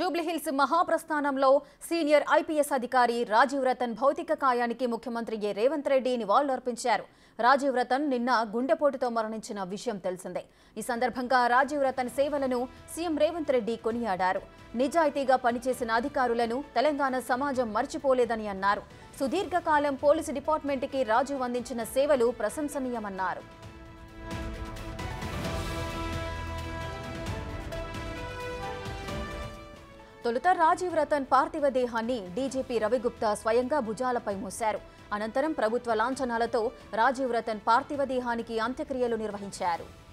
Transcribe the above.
Jubilee Hills మహాప్రస్థానంలో senior IPS అధికారి రాజీవ్ రతన్ భౌతిక కాయానికి ముఖ్యమంత్రి ఏ రేవంత్ రెడ్డి నివాళులర్పించారు రాజీవ్ రతన్ నిన్న గుండెపోటుతో మరణించిన విషయం తెలిసిందే ఈ సందర్భంగా రాజీవ్ రతన్ సేవలను సీఎం రేవంత్ రెడ్డి కొనియాడారు నిజాయితీగా పనిచేసిన అధికారులను తెలంగాణ సమాజం మర్చిపోలేదని అన్నారు సుదీర్ఘకాలం పోలీసు డిపార్ట్మెంట్కి రాజీవ్ అందించిన సేవలు ప్రశంసనీయమన్నారు తొలుత రాజీవ్ రతన్ పార్థివ దేహాన్ని డీజీపీ రవిగుప్తా స్వయంగా భుజాలపై మోశారు అనంతరం ప్రభుత్వ లాంఛనాలతో రాజీవ్ రతన్ పార్థివ దేహానికి అంత్యక్రియలు నిర్వహించారు